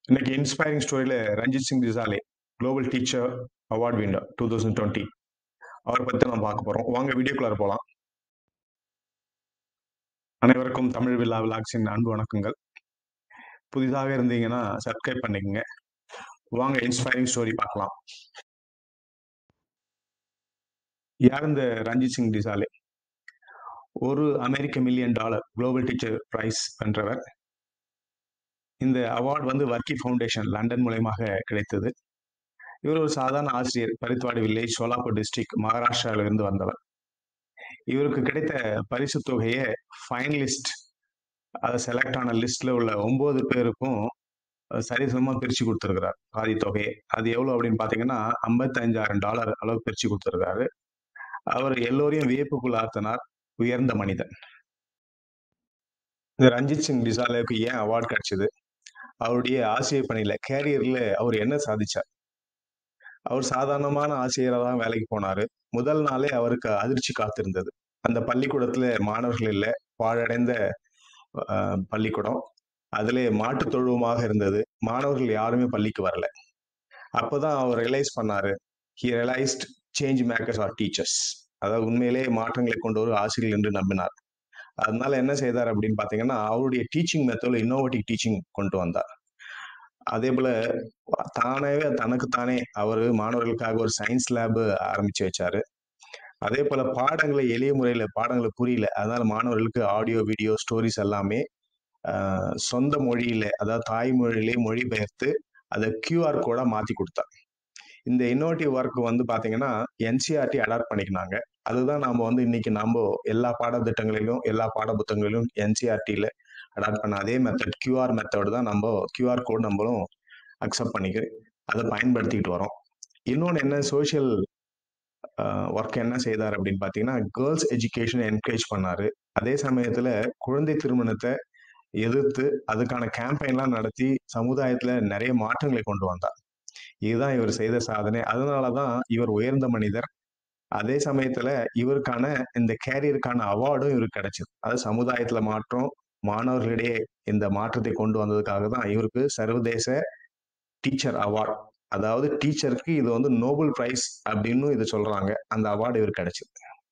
இன்னைக்கு இன்ஸ்பைரிங் ஸ்டோரியில Ranjit Singh Disale global teacher award winner two thousand twenty அவரை பற்றி நம்ம பார்க்க போகிறோம் வாங்க வீடியோக்குள்ளார போகலாம் அனைவருக்கும் தமிழ் விழா விளாக்ஸின் அன்பு வணக்கங்கள் புதிதாக இருந்தீங்கன்னா சப்ஸ்கிரைப் பண்ணிக்கங்க வாங்க இன்ஸ்பைரிங் ஸ்டோரி பார்க்கலாம் யார் இந்த ரஞ்சித் சிங் டிசாலே ஒரு அமெரிக்க million dollar global teacher prize வென்றவர் இந்த அவார்டு வந்து வர்க்கி ஃபவுண்டேஷன் லண்டன் மூலயமாக கிடைத்தது இவர் ஒரு சாதாரண ஆசிரியர் பரித்வாடி வில்லேஜ் சோலாப்பூர் டிஸ்ட்ரிக்ட் மகாராஷ்டிராவிலிருந்து வந்தவர் இவருக்கு கிடைத்த பரிசு தொகையை ஃபைனலிஸ்ட் அதை செலக்ட் ஆன லிஸ்ட்ல உள்ள ஒன்பது பேருக்கும் சரிசமமா பிரிச்சு கொடுத்துருக்கிறார் பாதி தொகையை அது எவ்வளவு அப்படின்னு பாத்தீங்கன்னா ஐம்பத்தஞ்சாயிரம் டாலர் அளவு பிரிச்சு கொடுத்துருக்காரு அவர் எல்லோரையும் வியப்புக்குள் ஆத்தினார் உயர்ந்த மனிதன் இந்த ரஞ்சித் சிங் டிசாலேவுக்கு ஏன் அவார்டு கிடைச்சது அவருடைய ஆசிரியர் பணியில கேரியர்ல அவர் என்ன சாதிச்சார் அவர் சாதாரணமான ஆசிரியராக தான் வேலைக்கு போனாரு முதல் நாளே அவருக்கு அதிர்ச்சி காத்திருந்தது அந்த பள்ளிக்கூடத்துல மாணவர்கள் இல்லை பாழடைந்த பள்ளிக்கூடம் அதுல மாட்டு தொழுவமாக இருந்தது மாணவர்கள் யாருமே பள்ளிக்கு வரல அப்போதான் அவர் ரியலைஸ் பண்ணாரு he realised change makers are teachers அதாவது உண்மையிலே மாற்றங்களை கொண்டு ஒரு ஆசிரியர் என்று நம்பினார் அதனால என்ன செய்தார் அப்படின்னு பாத்தீங்கன்னா அவருடைய டீச்சிங் மெத்தட்ல இன்னோவேட்டிவ் டீச்சிங் கொண்டு வந்தார் அதே போல தானாவே தனக்குத்தானே அவர் மாணவர்களுக்காக ஒரு சயின்ஸ் லேப் ஆரம்பிச்சு வச்சாரு அதே போல பாடங்களை எளிய முறையில பாடங்களை புரியல அதனால மாணவர்களுக்கு ஆடியோ வீடியோ ஸ்டோரிஸ் எல்லாமே சொந்த மொழியில அதாவது தாய்மொழியிலே மொழிபெயர்த்து அதை கியூஆர் கோடா மாத்தி கொடுத்தார் இந்த இன்னோவேட்டிவ் ஒர்க் வந்து பாத்தீங்கன்னா என்சிஆர்டி அடாப்ட் பண்ணிக்கினாங்க அதுதான் நாம வந்து இன்னைக்கு நம்ம எல்லா பாடத்திட்டங்களிலும் எல்லா பாட புத்தகங்களிலும் என்சிஆர்டியில அடாப்ட் பண்ண அதே மெத்தட் கியூஆர் மெத்தட் தான் நம்ம கியூஆர் கோட் நம்மளும் அக்செப்ட் பண்ணிக்க அதை பயன்படுத்திக்கிட்டு வரோம் இன்னொன்று என்ன சோசியல் ஒர்க் என்ன செய்தார் அப்படின்னு பார்த்தீங்கன்னா கேர்ள்ஸ் எஜுகேஷனை என்கரேஜ் பண்ணாரு அதே சமயத்துல குழந்தை திருமணத்தை எதிர்த்து அதுக்கான கேம்பெயின்லாம் நடத்தி சமுதாயத்துல நிறைய மாற்றங்களை கொண்டு வந்தார் இதுதான் இவர் செய்த சாதனை அதனாலதான் இவர் உயர்ந்த மனிதர் அதே சமயத்துல இவருக்கான இந்த கேரியருக்கான அவார்டும் இவருக்கு கிடைச்சது அது சமுதாயத்துல மாற்றம் மாணவர்களிடையே இந்த மாற்றத்தை கொண்டு வந்ததுக்காக தான் இவருக்கு சர்வதேச டீச்சர் அவார்ட் அதாவது டீச்சருக்கு இது வந்து நோபல் பிரைஸ் அப்படின்னு இது சொல்றாங்க அந்த அவார்டு இவருக்கு கிடைச்சது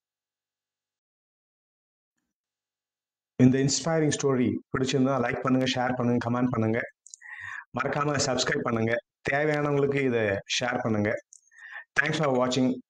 இந்த இன்ஸ்பைரிங் ஸ்டோரி பிடிச்சிருந்தா லைக் பண்ணுங்க ஷேர் பண்ணுங்க கமெண்ட் பண்ணுங்க மறக்காம சப்ஸ்கிரைப் பண்ணுங்க தேவையானவங்களுக்கு இதை ஷேர் பண்ணுங்க தேங்க்ஸ் ஃபார் வாட்சிங்